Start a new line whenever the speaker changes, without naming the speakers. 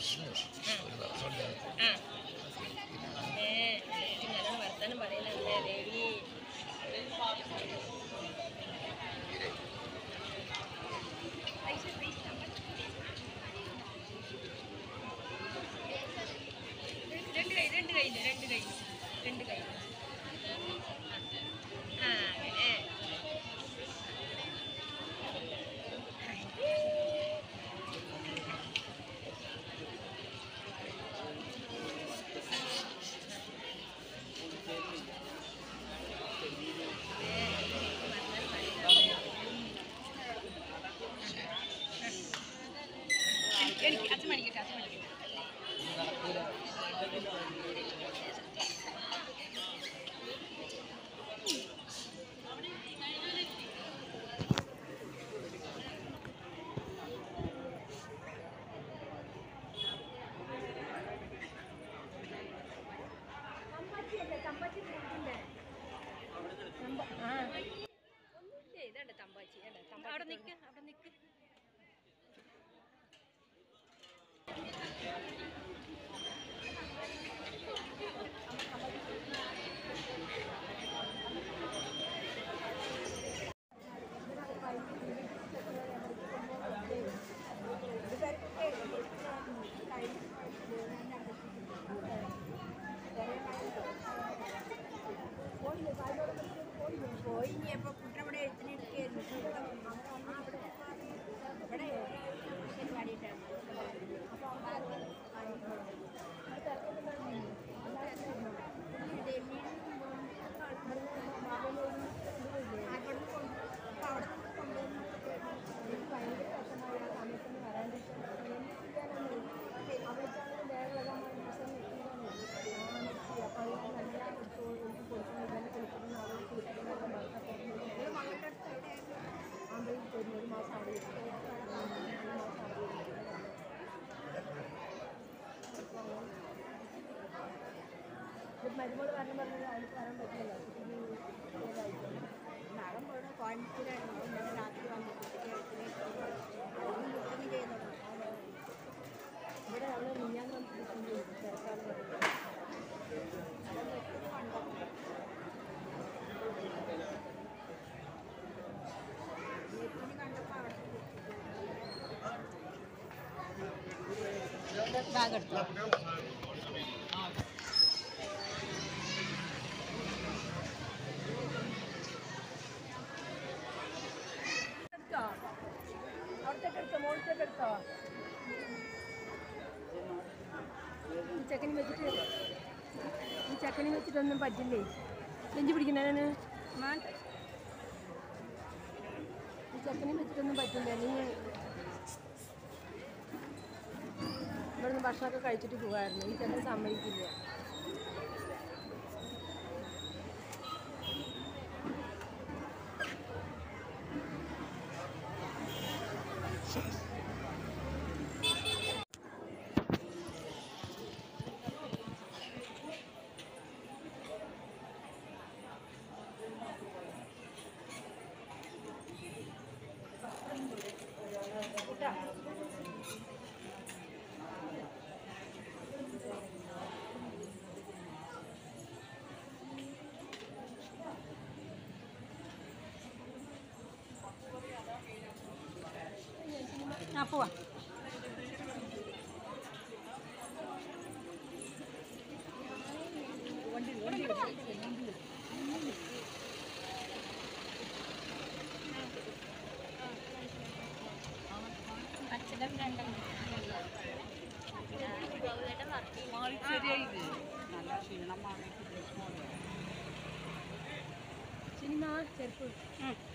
പ്രശ്നം ഒരു തടസ്സമില്ല
ആ ഏ നല്ല വർത്തമാനം പറയുന്നല്ലേ ദേവി രണ്ട് കൈ രണ്ട് കൈ രണ്ട് കൈ രണ്ട് കൈ ആ അങ്ങനെ എനിക്ക് അച്ഛൻ മണിക്കട്ടെ അച്ഛൻ മണിക്കട്ടെ ഇതാണ്ട് തമ്പാച്ചി അവിടെ നിൽക്ക് അവിടെ നിൽക്ക്
പോയി ഇനി അപ്പൊ കുട്ടവിടെ എഴുത്തിനിരിക്കായിരുന്നു ഇവിടെ പരിപാടിയിട്ടാണ് ഒരു മാസം അവിടെ മരുമോട് പറഞ്ഞു പറഞ്ഞത് അവൾക്ക് വരാൻ പറ്റില്ല നാളെ പോകണം കോയമ്പത്തൂരായിരുന്നു ഇന്നലെ രാത്രി വന്നു കുട്ടിക്ക് അതിന് ബുക്കിംഗ് ചെയ്യുന്നത് ഇവിടെ നമ്മൾ മിഞ്ഞാന്ന് ബുക്കിംഗ് ചെയ്തു തിരക്കാണ് കണ്ടപ്പോൾ അവിടെ ബാഗ് എടുത്തു എടുത്തോ അവിടത്തേക്ക് എടുത്തോ മുകളിലേക്ക് എടുത്തോ ഈ ചെക്കനി വെച്ചിട്ട് ഈ ചെക്കനി വെച്ചിട്ടൊന്നും പറ്റില്ലേ നെഞ്ചി പിടിക്കുന്നതിന് ഈ ചെക്കനി വെച്ചിട്ടൊന്നും പറ്റില്ല നീ ഇവിടുന്ന് ഭക്ഷണമൊക്കെ കഴിച്ചിട്ട് പോകായിരുന്നു ഈ ചെക്കൻ സമ്മതിക്കില്ല ആ പോവാ
അച്ഛൻ്റെ ഫ്രണ്ട്
സിനിമ ചെരുപ്പ്